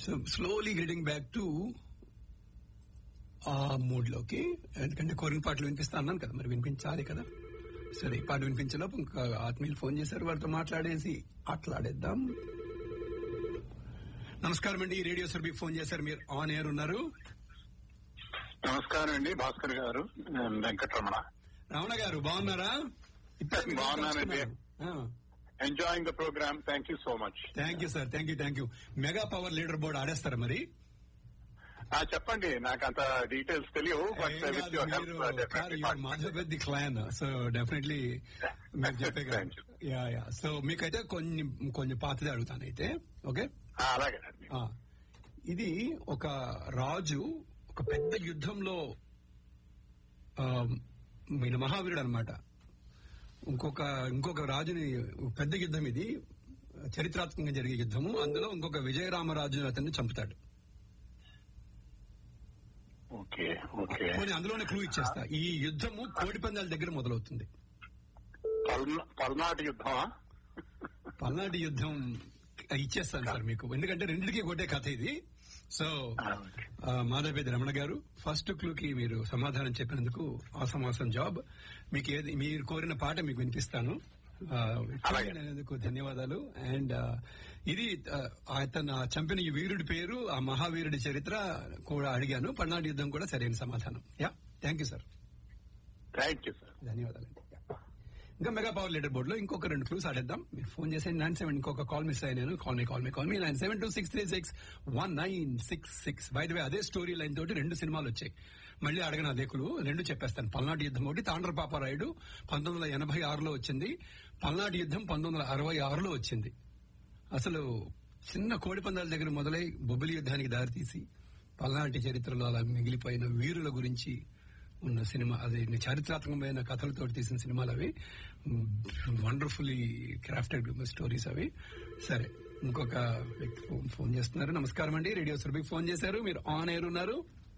So slowly getting back to ఆ mood లోకి ఎందుకంటే కోరిన పాటలు వినిపిస్తా అన్నాను కదా మరి వినిపించాలి కదా సరే ఈ పాట వినిపించేలోపు ఇంకా ఆత్మీయులు ఫోన్ చేశారు వారితో మాట్లాడేసి ఆటలాడేద్దాం నమస్కారం అండి రేడియో సర్బీకి ఫోన్ చేశారు మీరు ఆన్ ఎయిర్ ఉన్నారు నమస్కారం అండి భాస్కర్ గారు నేను వెంకటరమణ రమణ గారు బాగున్నారా బాగున్నానండి. Enjoying the programme thank you so much thank you sir thank you thank you mega power leaderboard ఆడేస్తారా మరి చెప్పండి నాకు అంత డీటెయిల్స్ తెలియవు బట్ ఏం కాదు, మీరు మాధవపెద్ది క్లాన్ సో డెఫినెట్లీ మీరు చెప్పే కదా Thank you. Yeah yeah so మీకైతే కొన్ని కొన్ని పాతది అడుగుతాను అయితే ఓకే అలాగేనండి ఆ, ఇది ఒక రాజు ఒక పెద్ద యుద్ధంలో ఆ, ఈయన మహావీరుడు అనమాట ఇంకొక ఇంకొక రాజుని పెద్ద యుద్ధం ఇది చరిత్రాత్మకంగా జరిగే యుద్ధము అందులో ఇంకొక విజయరామరాజు అతన్ని చంపుతాడు ఓకే ఓకే కొన్ని అందులోనే క్లూ ఇచ్చేస్తా ఈ యుద్ధము కోడి పందాల దగ్గర మొదలవుతుంది పల్నా- పల్నాటి యుద్ధమా పల్నాటి యుద్ధం ఇచ్చేస్తాను సార్ మీకు ఎందుకంటే రెండింటికి ఒకటే కథ ఇది సో ఆ, ఓకే. మాధవపేది రమణ గారు ఫస్ట్ క్లూకి మీరు సమాధానం చెప్పినందుకు ఆసం ఆసం జాబ్ మీకు ఏది మీరు కోరిన పాట మీకు వినిపిస్తాను ఆ, అలాగే. వినిపించినందుకు ధన్యవాదాలు అండ్ ఇది ఆ, అతను చంపిన ఈ వీరుడి పేరు ఆ మహావీరుడి చరిత్ర కూడా అడిగాను పల్నాటి యుద్ధం కూడా సరైన సమాధానం yeah thank you sir thank you sir ధన్యవాదాలండి ఇంకా మెగా పవర్ లీడర్ బోర్డ్ లో ఇంకొక రెండు క్లూస్ ఆడేద్దాం మీరు ఫోన్ చేసే నైన్ సెవెన్ ఇంకొక కాల్ మిస్ అయ్యాను call me call me call me nine seven two six three six one nine six six by the way అదే స్టోరీ లైన్ తోటి రెండు సినిమాలు వచ్చాయి మళ్ళీ అడగను అదే క్లూ రెండు చెప్పేస్తాను పల్నాటి యుద్ధం ఒకటి తాండ్ర పాపారాయుడు పంతొమ్మిది వందల ఎనభై ఆరులో వచ్చింది పల్నాటి యుద్ధం పంతొమ్మిది వందల అరవై ఆరులో వచ్చింది అసలు చిన్న కోడి పందాల దగ్గర మొదలై బొబ్బిలి యుద్ధానికి దారితీసి పల్నాటి చరిత్రలో అలా మిగిలిపోయిన వీరుల గురించి ఉన్న సినిమా అది చారిత్రాత్మకమైన కథలతో తీసిన సినిమాలు అవి వండర్ఫుల్లీ క్రాఫ్టెడ్ స్టోరీస్ అవి సరే ఇంకొక వ్యక్తి ఫోన్ ఫోన్ చేస్తున్నారు నమస్కారం అండి రేడియో సురభికి ఫోన్ చేశారు మీరు ఆన్ ఎయిర్ ఉన్నారు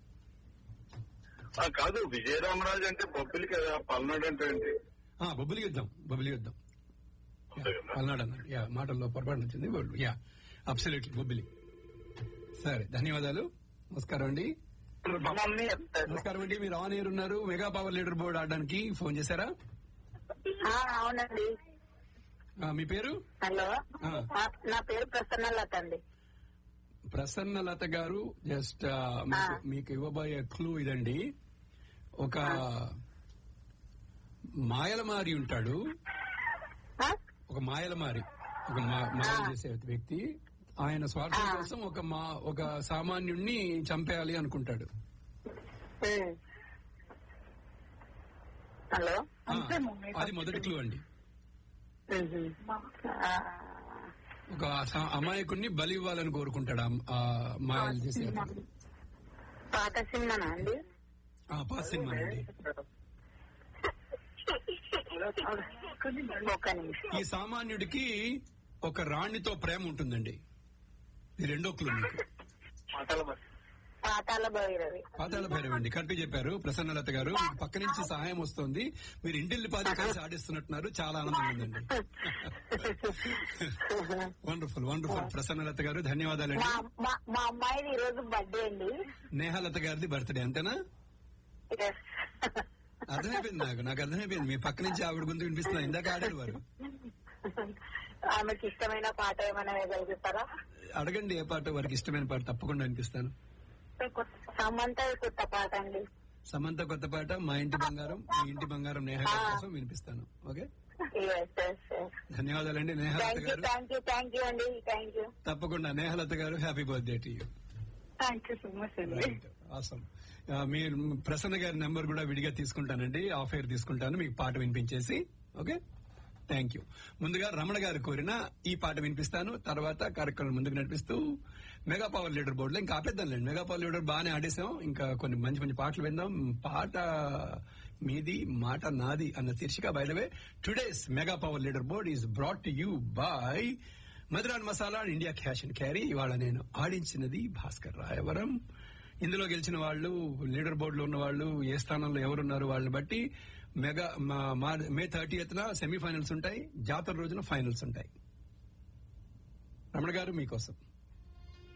ఆ, కాదు విజయరామరాజు అంటే బొబ్బిలి కదా పల్నాడు అంటే ఏంటి ఆ, బొబ్బిలి యుద్ధం బొబ్బిలి యుద్ధం యా, పల్నాడు అన్నారు యా మాటల్లో పొరపాటు వచ్చింది యా అబ్సల్యూట్లీ బొబ్బిలి సరే ధన్యవాదాలు నమస్కారం అండి మమ్మల్ని నమస్కారం అండి మీరు ఆన్ ఎయిర్ ఉన్నారు మెగా పవర్ లీడర్ బోర్డు ఆడడానికి ఫోన్ చేశారా ఆ, అవునండి ఆ, మీ పేరు హలో ఆ. ఆ, నా పేరు ప్రసన్నలత అండి ప్రసన్న లత గారు జస్ట్ మీకు- మీకు ఇవ్వబోయే క్లూ ఇదండి ఒక మాయలమారి ఉంటాడు ఆ? ఒక మాయలమారి ఒక మా- మాయ ఆ. చేసే వ్యక్తి ఆయన స్వార్థం ఆ. కోసం ఒక మా ఒక సామాన్యుణ్ణి చంపేయాలి అనుకుంటాడు ఉమ్. హలో ఆ, అది మొదటి క్లూ అండి ఉహు. ఆ, ఒక సా- అమాయకుణ్ణి బలి ఇవ్వాలని కోరుకుంటాడు ఆ- ఆ మాయలు చేసే అతను. పాత సినిమానా అండి ఆ పాత సినిమా అండి ఒక్క నిమిషం ఈ సామాన్యుడికి ఒక రాణితో ప్రేమ ఉంటుందండి ఇది రెండో క్లూ మీకు పాతాల భైరవి పాతాళ భైరవి అండి కరెక్ట్ చెప్పారు ప్రసన్నలత గారు మీకు పక్క నుంచి సహాయం వస్తుంది మీరు ఇంటిల్లి పాది కలిసి ఆడిస్తున్నట్టున్నారు చాలా ఆనందంగా ఉందండి వండర్ఫుల్ వండర్ఫుల్ ప్రసన్నలత గారు ధన్యవాదాలండి మా మా- మా అమ్మాయిది ఈ రోజు బర్త్డే అండి నేహాలత గారిది బర్త్డే అంతేనా Yes. అర్థమైపోయింది నాకు నాకు అర్థమైపోయింది మీ పక్క నుంచి ఆవిడ గురించి వినిపిస్తున్నా ఇందాక ఆడారు వారు ఆమెకి ఇష్టమైన పాట ఏమైనా వేయగలుగుతారా అడగండి ఏ పాట వారికి ఇష్టమైన పాట తప్పకుండా వినిపిస్తాను సమంత కొత్త పాట అండి సమంత కొత్త పాట మా ఇంటి బంగారం మీ ఇంటి బంగారం నేహ గారి కోసం వినిపిస్తాను ఓకే ఎస్ ఎస్ ఎస్ ధన్యవాదాలండి Nehalatha thank you garu thank you thank you అండి థ్యాంక్ యూ తప్పకుండా Nehalatha garu happy birthday to you thank you so much అండి రైట్ ఆసమ్ మీరు ప్రసన్న గారి నెంబర్ కూడా విడిగా తీసుకుంటానండి ఆఫ్ ఎయిర్ తీసుకుంటాను మీకు పాట వినిపించేసి ఓకే థ్యాంక్ యూ ముందుగా రమణ గారు కోరిన ఈ పాట వినిపిస్తాను తర్వాత కార్యక్రమం ముందుకు నడిపిస్తూ మెగా పవర్ లీడర్ బోర్డులో ఇంకా ఆపేద్దాంలేండి మెగా పవర్ లీడర్ బాగానే ఆడేసాం ఇంకా కొన్ని మంచి మంచి పాటలు విందాం పాట మీది మాట నాది అన్న శీర్షిక బయటవే today's mega power leaderboard is brought to you by Madhuran masala India cash and carry ఇవాళ నేను ఆడించినది భాస్కర్ రాయవరం ఇందులో గెలిచిన వాళ్ళు లీడర్ బోర్డులో ఉన్న వాళ్ళు ఏ స్థానంలో ఎవరున్నారు వాళ్ళని బట్టి మెగా మా- మా- మే థర్టీ ఎత్తున సెమీఫైనల్స్ ఉంటాయి జాతర రోజున ఫైనల్స్ ఉంటాయి రమణ గారు మీకోసం